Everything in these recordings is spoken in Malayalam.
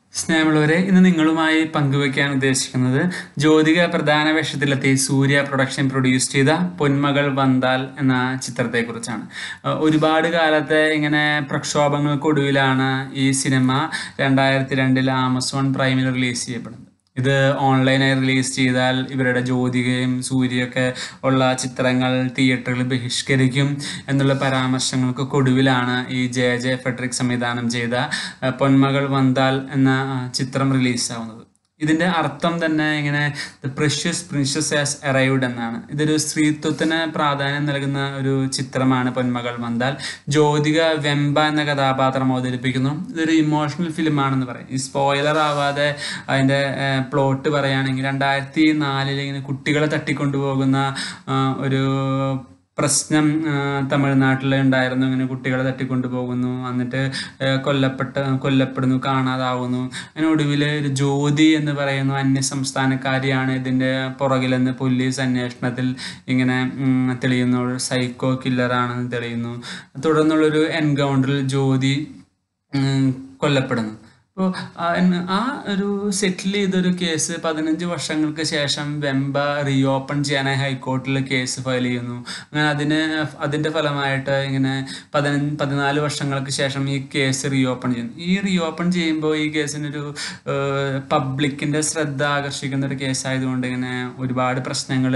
സ്നേഹമുള്ളവരെ ഇന്ന് നിങ്ങളുമായി പങ്കുവയ്ക്കാൻ ഉദ്ദേശിക്കുന്നത് ജ്യോതിക പ്രധാന വേഷത്തിലെത്തി സൂര്യ പ്രൊഡക്ഷൻ പ്രൊഡ്യൂസ് ചെയ്ത പൊന്മകൾ വന്താൽ എന്ന ചിത്രത്തെക്കുറിച്ചാണ് അഹ് ഒരുപാട് കാലത്തെ ഇങ്ങനെ പ്രക്ഷോഭങ്ങൾക്കൊടുവിലാണ് ഈ സിനിമ രണ്ടായിരത്തി രണ്ടിൽ ആമസോൺ പ്രൈമിൽ റിലീസ് ചെയ്യപ്പെടുന്നത് ഇത് ഓൺലൈനായി റിലീസ് ചെയ്താൽ ഇവരുടെ ജ്യോതികയും സൂര്യയൊക്കെ ഉള്ള ചിത്രങ്ങൾ തിയേറ്ററുകളിൽ ബഹിഷ്കരിക്കും എന്നുള്ള പരാമർശങ്ങൾക്ക് ഒടുവിലാണ് ഈ ജെ ജെ ഫെഡറിക് സംവിധാനം ചെയ്ത അഹ് പൊന്മകൾ വന്താൽ എന്ന അഹ് ചിത്രം റിലീസാവുന്നത് ഇതിന്റെ അർത്ഥം തന്നെ ഇങ്ങനെ the precious precious as arrived എന്നാണ് ഇതൊരു സ്ത്രീത്വത്തിന് പ്രാധാന്യം നൽകുന്ന ഒരു ചിത്രമാണ് പൊന്മകൾ വന്താൽ ജ്യോതിക വെമ്പ എന്ന കഥാപാത്രം അവതരിപ്പിക്കുന്നു ഇതൊരു ഇമോഷണൽ ഫിലിമാണെന്ന് പറയും ഈ സ്പോയിലർ ആവാതെ അതിന്റെ പ്ലോട്ട് പറയുകയാണെങ്കിൽ രണ്ടായിരത്തി നാലിൽ ഇങ്ങനെ കുട്ടികളെ തട്ടിക്കൊണ്ടുപോകുന്ന ആ, ഒരു പ്രശ്നം ആ, തമിഴ്നാട്ടിൽ ഉണ്ടായിരുന്നു ഇങ്ങനെ കുട്ടികളെ തട്ടിക്കൊണ്ടുപോകുന്നു എന്നിട്ട് ആ, കൊല്ലപ്പെട്ട കൊല്ലപ്പെടുന്നു കാണാതാവുന്നു അങ്ങനെ ഒടുവിൽ ഒരു ജ്യോതി എന്ന് പറയുന്ന അന്യ സംസ്ഥാനക്കാരിയാണ് ഇതിൻ്റെ പുറകിലെന്ന് പോലീസ് അന്വേഷണത്തിൽ ഇങ്ങനെ ഉം, തെളിയുന്നു ഒരു സൈക്കോ കില്ലറാണെന്ന് തെളിയുന്നു തുടർന്നുള്ളൊരു എൻകൗണ്ടറിൽ ജ്യോതി ഉം, കൊല്ലപ്പെടുന്നു അപ്പോൾ ആ ഒരു സെറ്റിൽ ചെയ്തൊരു കേസ് പതിനഞ്ച് വർഷങ്ങൾക്ക് ശേഷം വെമ്പ റീഓപ്പൺ ചെയ്യാനായി ഹൈക്കോർട്ടിൽ കേസ് ഫയൽ ചെയ്യുന്നു അങ്ങനെ അതിന് അതിൻ്റെ ഫലമായിട്ട് ഇങ്ങനെ പതിനഞ്ച് പതിനാല് വർഷങ്ങൾക്ക് ശേഷം ഈ കേസ് റീഓപ്പൺ ചെയ്യുന്നു ഈ റീഓപ്പൺ ചെയ്യുമ്പോൾ ഈ കേസിനൊരു പബ്ലിക്കിൻ്റെ ശ്രദ്ധ ആകർഷിക്കുന്ന ഒരു കേസായതുകൊണ്ട് ഇങ്ങനെ ഒരുപാട് പ്രശ്നങ്ങൾ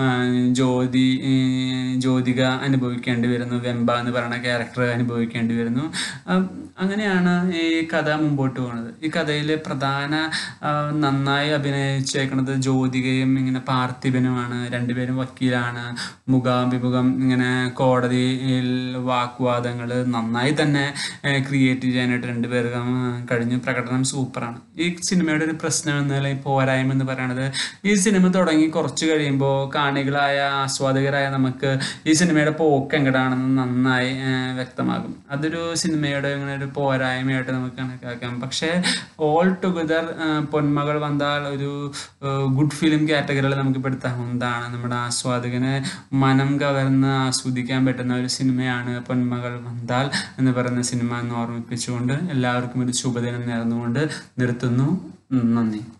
ജ്യോതി ഈ ജ്യോതിക അനുഭവിക്കേണ്ടി വരുന്നു വെമ്പ എന്ന് പറയുന്ന ക്യാരക്ടർ അനുഭവിക്കേണ്ടി വരുന്നു ഉം, അങ്ങനെയാണ് ഈ കഥ മുമ്പോട്ട് പോകുന്നത് ഈ കഥയിൽ പ്രധാന ആ, നന്നായി അഭിനയിച്ചേക്കുന്നത് ജ്യോതികയും ഇങ്ങനെ പാർത്ഥിബനുമാണ് രണ്ടുപേരും വക്കീലാണ് മുഖാഭിമുഖം ഇങ്ങനെ കോടതിയിൽ വാഗ്വാദങ്ങൾ നന്നായി തന്നെ ക്രിയേറ്റ് ചെയ്യാനായിട്ട് രണ്ടുപേർക്കും ആ, കഴിഞ്ഞു പ്രകടനം സൂപ്പറാണ് ഈ സിനിമയുടെ ഒരു പ്രശ്നം എന്നല്ല പോരായ്മ എന്ന് പറയുന്നത് ഈ സിനിമ തുടങ്ങി കുറച്ച് കഴിയുമ്പോൾ കാണികളായ ആസ്വാദകരായ നമുക്ക് ഈ സിനിമയുടെ പോക്ക് എങ്ങടാണെന്ന് നന്നായി ആ, വ്യക്തമാകും അതൊരു സിനിമയുടെ ഇങ്ങനെ ഒരു പോരായ്മയായിട്ട് നമുക്ക് കണക്കാക്കാം പക്ഷേ ഓൾ ടുഗദർ പൊന്മകൾ വന്നാൽ ഒരു ഗുഡ് ഫിലിം കാറ്റഗറിയിൽ നമുക്ക് പെടുത്താവുന്നതാണ് നമ്മുടെ ആസ്വാദകനെ മനം കവർന്ന് ആസ്വദിക്കാൻ പറ്റുന്ന ഒരു സിനിമയാണ് പൊന്മകൾ വന്താൽ എന്ന് പറയുന്ന സിനിമ എന്ന് ഓർമ്മിപ്പിച്ചുകൊണ്ട് എല്ലാവർക്കും ഒരു ശുഭദിനം നേർന്നുകൊണ്ട് നിർത്തുന്നു നന്ദി